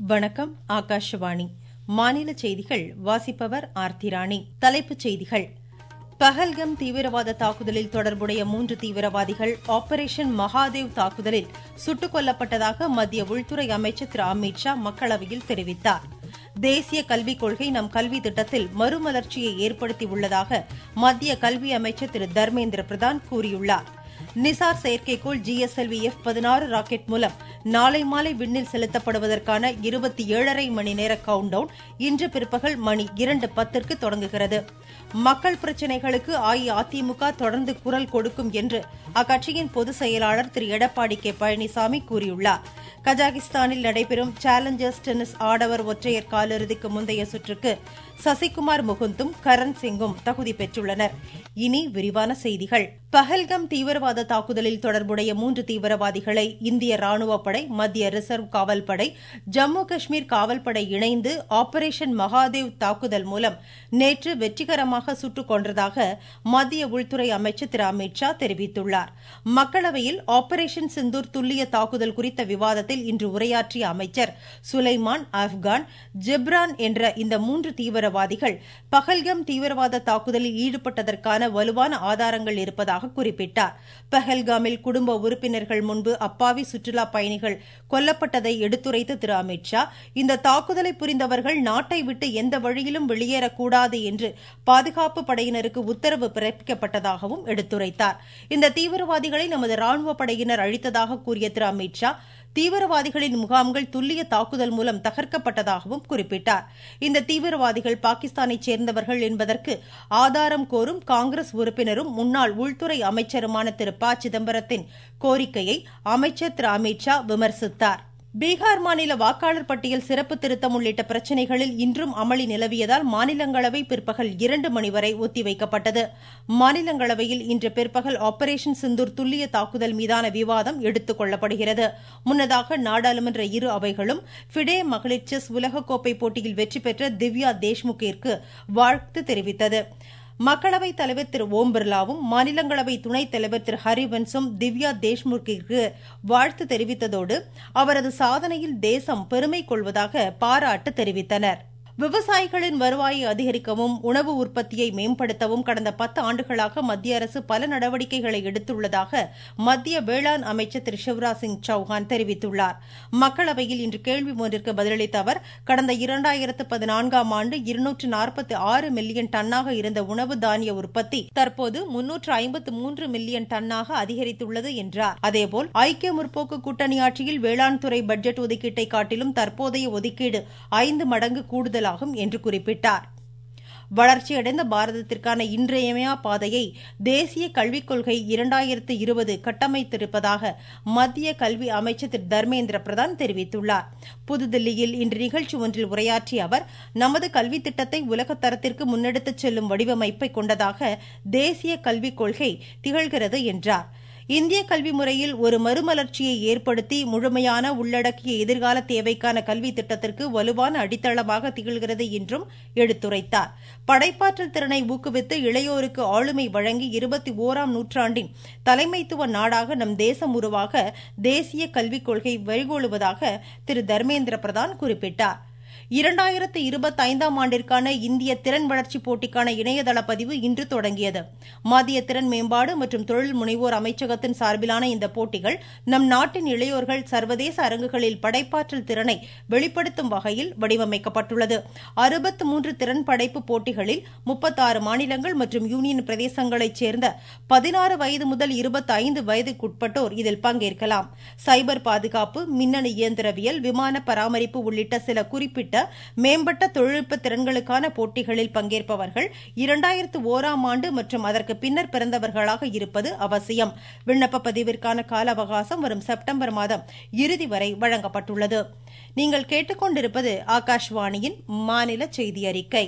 வணக்கம் ஆகாஷவாணி மாநில செய்திகள் வாசிப்பவர் ஆர்த்திராணி தலைப்புச் செய்திகள் பஹல்கம் தீவிரவாத தாக்குதலில் தொடர்புடைய மூன்று தீவிரவாதிகள் ஆபரேஷன் மகாதேவ் தாக்குதலில் சுட்டுக் கொல்லப்பட்டதாக மத்திய உள்துறை அமைச்சர் திரு அமித் ஷா மக்களவையில் தெரிவித்தார் தேசிய கல்விக் கொள்கை நம் கல்வி திட்டத்தில் மறுமலர்ச்சியை ஏற்படுத்தியுள்ளதாக மத்திய கல்வி அமைச்சர் திரு தர்மேந்திர பிரதான் கூறியுள்ளார் நிசார் செயற்கைக்கோள் ஜிஎஸ்எல்வி எஃப் பதினாறு ராக்கெட் மூலம் நாளை மாலை விண்ணில் செலுத்தப்படுவதற்கான இருபத்தி ஏழரை மணி நேர கவுண்ட் டவுன் இன்று பிற்பகல் மணி இரண்டு பத்திற்கு தொடங்குகிறது மக்கள் பிரச்சினைகளுக்கு அஇஅதிமுக தொடர்ந்து குரல் கொடுக்கும் என்று அக்கட்சியின் பொதுச் செயலாளர் திரு எடப்பாடி கே பழனிசாமி கூறியுள்ளார் கஜாகிஸ்தானில் நடைபெறும் சேலஞ்சர்ஸ் டென்னிஸ் ஆடவர் ஒற்றையர் காலிறுதிக்கு முந்தைய சுற்றுக்கு சசிகுமார் முகுந்தும் கரண் சிங்கும் தகுதி பெற்றுள்ளனர் இனி விரிவான செய்திகள் பஹல்கம் தீவிரவாத தாக்குதலில் தொடர்புடைய மூன்று தீவிரவாதிகளை இந்திய ராணுவப் படை மத்திய ரிசர்வ் காவல் படை ஜம்மு காஷ்மீர் காவல்படை இணைந்து ஆபரேஷன் மகாதேவ் தாக்குதல் மூலம் நேற்று வெற்றிகரமாக சுட்டுக் கொன்றதாக மத்திய உள்துறை அமைச்சர் திரு அமித் ஷா தெரிவித்துள்ளார் மக்களவையில் ஆபரேஷன் சிந்தூர் துல்லிய தாக்குதல் குறித்த விவாதத்தில் இன்று உரையாற்றிய அமைச்சர் சுலைமான் ஆப்கான் ஜிப்ரான் என்ற இந்த மூன்று தீவிரவாதிகள் பஹல்கம் தீவிரவாத தாக்குதலில் ஈடுபட்டதற்கான வலுவான ஆதாரங்கள் இருப்பதாக குறிப்பிட்டார் பஹல்காமில் குடும்ப உறுப்பினர்கள் முன்பு அப்பாவி சுற்றுலா பயணிகள் கொல்லப்பட்டதை எடுத்துரைத்த திரு அமித் ஷா இந்த தாக்குதலை புரிந்தவர்கள் நாட்டை விட்டு எந்த வழியிலும் வெளியேறக்கூடாது என்று பாதுகாப்பு படையினருக்கு உத்தரவு பிறப்பிக்கப்பட்டதாகவும் எடுத்துரைத்தார் இந்த தீவிரவாதிகளை நமது ராணுவ படையினர் அழித்ததாக கூறிய திரு அமித் ஷா தீவிரவாதிகளின் முகாம்கள் துல்லிய தாக்குதல் மூலம் தகர்க்கப்பட்டதாகவும் குறிப்பிட்டார் இந்த தீவிரவாதிகள் பாகிஸ்தானைச் சேர்ந்தவர்கள் என்பதற்கு ஆதாரம் கோரும் காங்கிரஸ் உறுப்பினரும் முன்னாள் உள்துறை அமைச்சருமான திரு ப சிதம்பரத்தின் கோரிக்கையை அமைச்சர் திரு அமித் ஷா விமர்சித்தார் பீகார் மாநில வாக்காளர் பட்டியல் சிறப்பு திருத்தம் உள்ளிட்ட பிரச்சினைகளில் இன்றும் அமளி நிலவியதால் மாநிலங்களவை பிற்பகல் இரண்டு மணி வரை ஒத்திவைக்கப்பட்டது மாநிலங்களவையில் இன்று பிற்பகல் ஆபரேஷன் சிந்தூர் துல்லிய தாக்குதல் மீதான விவாதம் எடுத்துக் கொள்ளப்படுகிறது முன்னதாக நாடாளுமன்ற இரு அவைகளும் ஃபிடே மகளிர் செஸ் உலகக்கோப்பை போட்டியில் வெற்றி பெற்ற திவ்யா தேஷ்முக்கிற்கு வாழ்த்து தெரிவித்தது மக்களவைத் தலைவர் திரு ஓம் பிர்லாவும் மாநிலங்களவை துணைத் தலைவர் திரு ஹரிவன்ஸும் திவ்யா தேஷ்முக்கிற்கு வாழ்த்து தெரிவித்ததோடு அவரது சாதனையில் தேசம் பெருமை கொள்வதாக பாராட்டு தெரிவித்தனா் விவசாயிகளின் வருவாயை அதிகரிக்கவும் உணவு உற்பத்தியை மேம்படுத்தவும் கடந்த பத்து ஆண்டுகளாக மத்திய அரசு பல நடவடிக்கைகளை எடுத்துள்ளதாக மத்திய வேளாண் அமைச்சர் திரு சிவராஜ் சிங் சௌஹான் தெரிவித்துள்ளார் மக்களவையில் இன்று கேள்வி ஒன்றிற்கு பதிலளித்த அவர் கடந்த இரண்டாயிரத்து பதினான்காம் ஆண்டு இருநூற்று நாற்பத்தி ஆறு மில்லியன் டன்னாக இருந்த உணவு தானிய உற்பத்தி தற்போது முன்னூற்று ஐம்பத்து மூன்று மில்லியன் டன்னாக அதிகரித்துள்ளது என்றார் அதேபோல் ஐக்கிய முற்போக்கு கூட்டணி ஆட்சியில் வேளாண் துறை பட்ஜெட் ஒதுக்கீட்டை காட்டிலும் தற்போதைய ஒதுக்கீடு ஐந்து மடங்கு கூடுதல் கூடுதலாகும் என்று குறிப்பிட்டார் வளர்ச்சியடைந்த பாரதத்திற்கான இன்றியமையா பாதையை தேசிய கல்விக் கொள்கை இரண்டாயிரத்து இருபது கட்டமைத்திருப்பதாக மத்திய கல்வி அமைச்சர் திரு தர்மேந்திர பிரதான் தெரிவித்துள்ளார் புதுதில்லியில் இன்று நிகழ்ச்சி ஒன்றில் உரையாற்றிய அவர் நமது கல்வி திட்டத்தை உலக தரத்திற்கு முன்னெடுத்துச் செல்லும் வடிவமைப்பை கொண்டதாக தேசிய கல்விக் கொள்கை திகழ்கிறது என்றார் இந்திய கல்வி முறையில் ஒரு மறுமலர்ச்சியை ஏற்படுத்தி முழுமையான உள்ளடக்கிய எதிர்கால தேவைக்கான கல்வி திட்டத்திற்கு வலுவான அடித்தளமாக திகழ்கிறது என்றும் எடுத்துரைத்தார் படைப்பாற்றல் திறனை ஊக்குவித்து இளையோருக்கு ஆளுமை வழங்கி இருபத்தி ஓராம் நூற்றாண்டின் தலைமைத்துவ நாடாக நம் தேசம் உருவாக தேசிய கல்விக் கொள்கை வழிகோலுவதாக திரு தர்மேந்திர பிரதான் குறிப்பிட்டார் இரண்டாயிரத்து இருபத்தைந்தாம் ஆண்டிற்கான இந்திய திறன் வளர்ச்சி போட்டிக்கான இணையதள பதிவு இன்று தொடங்கியது மத்திய திறன் மேம்பாடு மற்றும் தொழில் முனைவோர் அமைச்சகத்தின் சார்பிலான இந்த போட்டிகள் நம் நாட்டின் இளையோர்கள் சர்வதேச அரங்குகளில் படைப்பாற்றல் திறனை வெளிப்படுத்தும் வகையில் வடிவமைக்கப்பட்டுள்ளது அறுபத்து மூன்று திறன் படைப்பு போட்டிகளில் முப்பத்தாறு மாநிலங்கள் மற்றும் யூனியன் பிரதேசங்களைச் சேர்ந்த பதினாறு வயது முதல் இருபத்தி ஐந்து வயதுக்குட்பட்டோர் இதில் பங்கேற்கலாம் சைபர் பாதுகாப்பு மின்னணு இயந்திரவியல் விமான பராமரிப்பு உள்ளிட்ட சில குறிப்பிட்ட மேம்பட்ட தொழில்நுட்ப திறன்களுக்கான போட்டிகளில் பங்கேற்பவர்கள் இரண்டாயிரத்து ஓராம் ஆண்டு மற்றும் அதற்கு பின்னர் பிறந்தவர்களாக இருப்பது அவசியம் விண்ணப்ப பதிவிற்கான கால அவகாசம் வரும் செப்டம்பர் மாதம் இறுதி வரை வழங்கப்பட்டுள்ளது நீங்கள் கேட்டுக்கொண்டிருப்பது ஆகாஷ்வாணியின் மாநில செய்தி அறிக்கை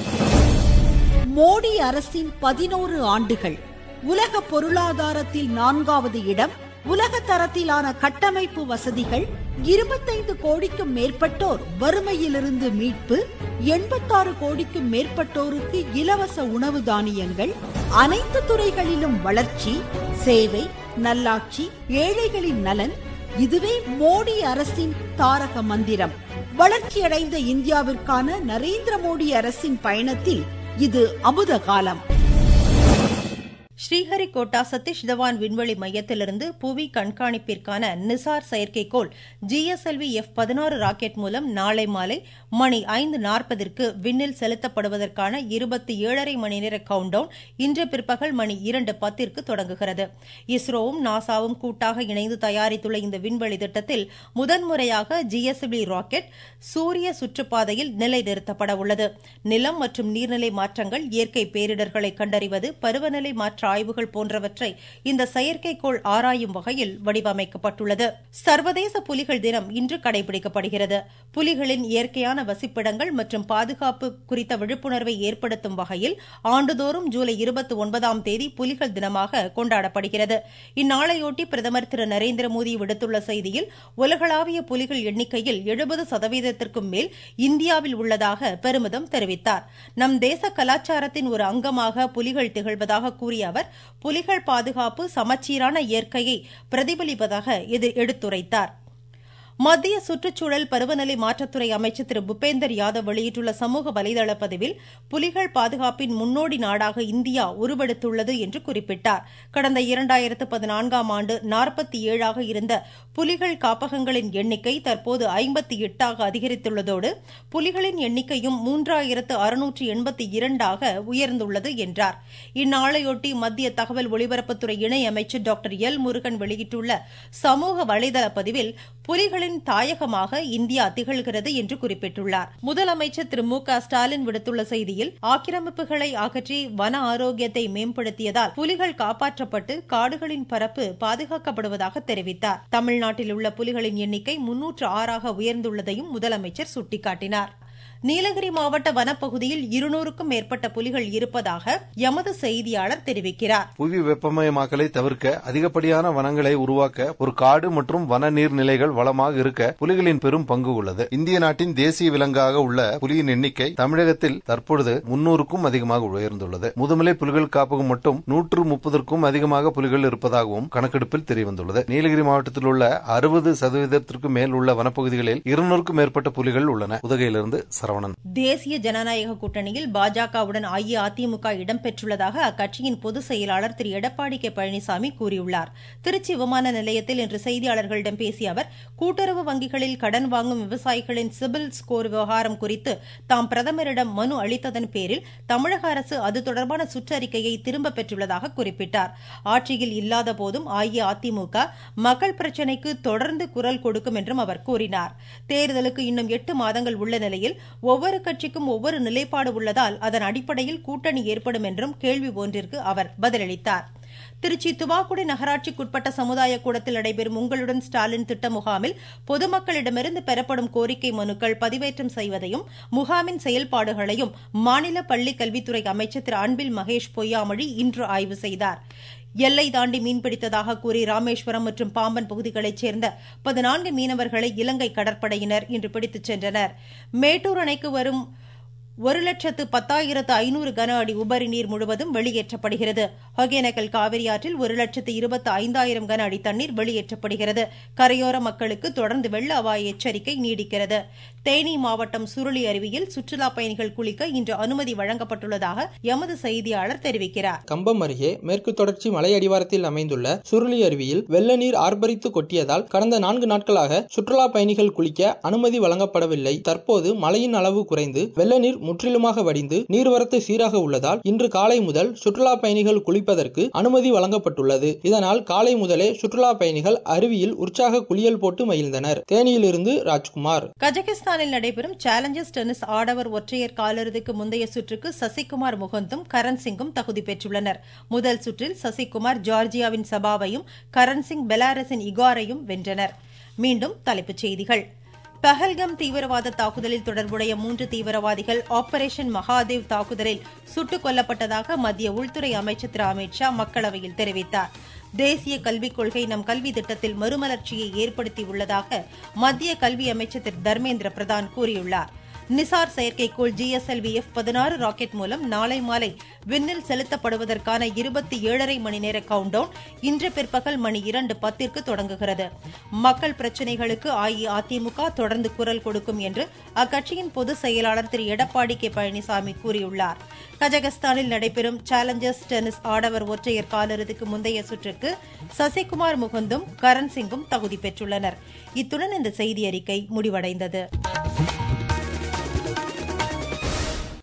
மோடி அரசின் பதினோரு ஆண்டுகள் உலக பொருளாதாரத்தில் நான்காவது இடம் உலக தரத்திலான கட்டமைப்பு வசதிகள் இருபத்தைந்து கோடிக்கும் மேற்பட்டோர் வறுமையிலிருந்து மீட்பு எண்பத்தாறு கோடிக்கும் மேற்பட்டோருக்கு இலவச உணவு தானியங்கள் அனைத்து துறைகளிலும் வளர்ச்சி சேவை நல்லாட்சி ஏழைகளின் நலன் இதுவே மோடி அரசின் தாரக மந்திரம் வளர்ச்சியடைந்த இந்தியாவிற்கான நரேந்திர மோடி அரசின் பயணத்தில் இது அமுத காலம் ஸ்ரீஹரிகோட்டா சதீஷ் தவான் விண்வெளி மையத்திலிருந்து புவி கண்காணிப்பிற்கான நிசார் செயற்கைக்கோள் ஜிஎஸ்எல்வி எஃப் பதினாறு ராக்கெட் மூலம் நாளை மாலை மணி ஐந்து நாற்பதற்கு விண்ணில் செலுத்தப்படுவதற்கான இருபத்தி ஏழரை மணி நேர கவுண்டவுன் இன்று பிற்பகல் மணி இரண்டு பத்திற்கு தொடங்குகிறது இஸ்ரோவும் நாசாவும் கூட்டாக இணைந்து தயாரித்துள்ள இந்த விண்வெளி திட்டத்தில் முதன்முறையாக ஜிஎஸ்எல்வி ராக்கெட் சூரிய சுற்றுப்பாதையில் நிலைநிறுத்தப்பட உள்ளது நிலம் மற்றும் நீர்நிலை மாற்றங்கள் இயற்கை பேரிடர்களை கண்டறிவது பருவநிலை மாற்ற ஆய்வுகள் போன்றவற்றை இந்த செயற்கைக்கோள் ஆராயும் வகையில் வடிவமைக்கப்பட்டுள்ளது சர்வதேச புலிகள் தினம் இன்று கடைபிடிக்கப்படுகிறது புலிகளின் இயற்கையான வசிப்பிடங்கள் மற்றும் பாதுகாப்பு குறித்த விழிப்புணர்வை ஏற்படுத்தும் வகையில் ஆண்டுதோறும் ஜூலை இருபத்தி ஒன்பதாம் தேதி புலிகள் தினமாக கொண்டாடப்படுகிறது இந்நாளையொட்டி பிரதமர் திரு நரேந்திர மோடி விடுத்துள்ள செய்தியில் உலகளாவிய புலிகள் எண்ணிக்கையில் எழுபது சதவீதத்திற்கும் மேல் இந்தியாவில் உள்ளதாக பெருமிதம் தெரிவித்தார் நம் தேச கலாச்சாரத்தின் ஒரு அங்கமாக புலிகள் திகழ்வதாக கூறிய அவர் புலிகள் பாதுகாப்பு சமச்சீரான இயற்கையை பிரதிபலிப்பதாக எடுத்துரைத்தார் மத்திய சுற்றுச்சூழல் பருவநிலை மாற்றத்துறை அமைச்சர் திரு பூபேந்தர் யாதவ் வெளியிட்டுள்ள சமூக வலைதள பதிவில் புலிகள் பாதுகாப்பின் முன்னோடி நாடாக இந்தியா உருவெடுத்துள்ளது என்று குறிப்பிட்டார் கடந்த இரண்டாயிரத்து பதினான்காம் ஆண்டு நாற்பத்தி ஏழாக இருந்த புலிகள் காப்பகங்களின் எண்ணிக்கை தற்போது ஐம்பத்தி எட்டாக அதிகரித்துள்ளதோடு புலிகளின் எண்ணிக்கையும் மூன்றாயிரத்து அறுநூற்று எண்பத்தி இரண்டாக உயர்ந்துள்ளது என்றார் இந்நாளையொட்டி மத்திய தகவல் ஒலிபரப்புத்துறை இணை அமைச்சர் டாக்டர் எல் முருகன் வெளியிட்டுள்ள சமூக வலைதள பதிவில் புலிகளின் தாயகமாக இந்தியா திகழ்கிறது என்று குறிப்பிட்டுள்ளார் முதலமைச்சர் திரு மு க ஸ்டாலின் விடுத்துள்ள செய்தியில் ஆக்கிரமிப்புகளை அகற்றி வன ஆரோக்கியத்தை மேம்படுத்தியதால் புலிகள் காப்பாற்றப்பட்டு காடுகளின் பரப்பு பாதுகாக்கப்படுவதாக தெரிவித்தார் தமிழ்நாட்டில் உள்ள புலிகளின் எண்ணிக்கை முன்னூற்று ஆறாக உயர்ந்துள்ளதையும் முதலமைச்சர் சுட்டிக்காட்டினார் நீலகிரி மாவட்ட வனப்பகுதியில் இருநூறுக்கும் மேற்பட்ட புலிகள் இருப்பதாக எமது செய்தியாளர் தெரிவிக்கிறார் புவி வெப்பமயமாக்கலை தவிர்க்க அதிகப்படியான வனங்களை உருவாக்க ஒரு காடு மற்றும் வன நீர்நிலைகள் வளமாக இருக்க புலிகளின் பெரும் பங்கு உள்ளது இந்திய நாட்டின் தேசிய விலங்காக உள்ள புலியின் எண்ணிக்கை தமிழகத்தில் தற்பொழுது முன்னூறுக்கும் அதிகமாக உயர்ந்துள்ளது முதுமலை புலிகள் காப்பகம் மட்டும் நூற்று முப்பதற்கும் அதிகமாக புலிகள் இருப்பதாகவும் கணக்கெடுப்பில் தெரியவந்துள்ளது நீலகிரி மாவட்டத்தில் உள்ள அறுபது சதவீதத்திற்கு மேல் உள்ள வனப்பகுதிகளில் இருநூறுக்கும் மேற்பட்ட புலிகள் உள்ளன உதகையிலிருந்து சரவணன் தேசிய ஜனநாயக கூட்டணியில் பாஜகவுடன் அஇஅதிமுக இடம்பெற்றுள்ளதாக அக்கட்சியின் பொதுச் செயலாளர் திரு எடப்பாடி கே பழனிசாமி கூறியுள்ளார் திருச்சி விமான நிலையத்தில் இன்று செய்தியாளர்களிடம் பேசிய அவர் கூட்டுறவு வங்கிகளில் கடன் வாங்கும் விவசாயிகளின் சிபில் ஸ்கோர் விவகாரம் குறித்து தாம் பிரதமரிடம் மனு அளித்ததன் பேரில் தமிழக அரசு அது தொடர்பான சுற்றறிக்கையை திரும்பப் பெற்றுள்ளதாக குறிப்பிட்டார் ஆட்சியில் இல்லாத போதும் அஇஅதிமுக மக்கள் பிரச்சினைக்கு தொடர்ந்து குரல் கொடுக்கும் என்றும் அவர் கூறினார் தேர்தலுக்கு இன்னும் எட்டு மாதங்கள் உள்ள நிலையில் ஒவ்வொரு கட்சிக்கும் ஒவ்வொரு நிலைப்பாடு உள்ளதால் அதன் அடிப்படையில் கூட்டணி ஏற்படும் என்றும் கேள்வி ஒன்றிற்கு அவர் பதிலளித்தார் திருச்சி துவாக்குடி நகராட்சிக்குட்பட்ட சமுதாய கூடத்தில் நடைபெறும் உங்களுடன் ஸ்டாலின் திட்ட முகாமில் பொதுமக்களிடமிருந்து பெறப்படும் கோரிக்கை மனுக்கள் பதிவேற்றம் செய்வதையும் முகாமின் செயல்பாடுகளையும் மாநில பள்ளிக் கல்வித்துறை அமைச்சர் திரு அன்பில் மகேஷ் பொய்யாமொழி இன்று ஆய்வு செய்தார் எல்லை தாண்டி மீன்பிடித்ததாக கூறி ராமேஸ்வரம் மற்றும் பாம்பன் பகுதிகளைச் சேர்ந்த பதினான்கு மீனவர்களை இலங்கை கடற்படையினர் இன்று பிடித்துச் சென்றனர் மேட்டூர் அணைக்கு வரும் ஒரு லட்சத்து பத்தாயிரத்து ஐநூறு கன அடி உபரி நீர் முழுவதும் வெளியேற்றப்படுகிறது ஒகேனக்கல் காவிரி ஆற்றில் ஒரு லட்சத்து இருபத்தி ஐந்தாயிரம் கன அடி தண்ணீர் வெளியேற்றப்படுகிறது கரையோர மக்களுக்கு தொடர்ந்து வெள்ள அபாய எச்சரிக்கை நீடிக்கிறது தேனி மாவட்டம் சுருளி அருவியில் சுற்றுலா பயணிகள் குளிக்க இன்று அனுமதி வழங்கப்பட்டுள்ளதாக எமது செய்தியாளர் தெரிவிக்கிறார் கம்பம் அருகே மேற்கு தொடர்ச்சி மலை அடிவாரத்தில் அமைந்துள்ள சுருளி அருவியில் வெள்ள நீர் ஆர்ப்பரித்து கொட்டியதால் கடந்த நான்கு நாட்களாக சுற்றுலா பயணிகள் குளிக்க அனுமதி வழங்கப்படவில்லை தற்போது மழையின் அளவு குறைந்து வெள்ள நீர் முற்றிலுமாக வடிந்து நீர்வரத்து சீராக உள்ளதால் இன்று காலை முதல் சுற்றுலா பயணிகள் குளிப்பதற்கு அனுமதி வழங்கப்பட்டுள்ளது இதனால் காலை முதலே சுற்றுலா பயணிகள் அருவியில் உற்சாக குளியல் போட்டு மகிழ்ந்தனர் தேனியிலிருந்து ராஜ்குமார் கஜகிஸ்தானில் நடைபெறும் சேலஞ்சர்ஸ் டென்னிஸ் ஆடவர் ஒற்றையர் காலிறுதிக்கு முந்தைய சுற்றுக்கு சசிகுமார் முகந்தும் கரண் சிங்கும் தகுதி பெற்றுள்ளனர் முதல் சுற்றில் சசிகுமார் ஜார்ஜியாவின் சபாவையும் கரண் சிங் பெலாரஸின் இகாரையும் வென்றனர் மீண்டும் தலைப்புச் செய்திகள் பஹல்கம் தீவிரவாத தாக்குதலில் தொடர்புடைய மூன்று தீவிரவாதிகள் ஆபரேஷன் மகாதேவ் தாக்குதலில் சுட்டுக் கொல்லப்பட்டதாக மத்திய உள்துறை அமைச்சர் திரு அமித் ஷா மக்களவையில் தெரிவித்தார் தேசிய கல்விக் கொள்கை நம் கல்வி திட்டத்தில் மறுமலர்ச்சியை ஏற்படுத்தியுள்ளதாக மத்திய கல்வி அமைச்சர் திரு தர்மேந்திர பிரதான் கூறியுள்ளார் நிசார் செயற்கைக்கோள் ஜிஎஸ்எல்வி எஃப் பதினாறு ராக்கெட் மூலம் நாளை மாலை விண்ணில் செலுத்தப்படுவதற்கான இருபத்தி ஏழரை மணி நேர கவுண்டவுன் இன்று பிற்பகல் மணி இரண்டு பத்திற்கு தொடங்குகிறது மக்கள் பிரச்சினைகளுக்கு அஇஅதிமுக தொடர்ந்து குரல் கொடுக்கும் என்று அக்கட்சியின் பொதுச் செயலாளர் திரு எடப்பாடி கே பழனிசாமி கூறியுள்ளார் கஜகஸ்தானில் நடைபெறும் சேலஞ்சர்ஸ் டென்னிஸ் ஆடவர் ஒற்றையர் காலிறுதிக்கு முந்தைய சுற்றுக்கு சசிகுமார் முகுந்தும் கரண் சிங்கும் தகுதி பெற்றுள்ளனர் இத்துடன் இந்த செய்தி அறிக்கை முடிவடைந்தது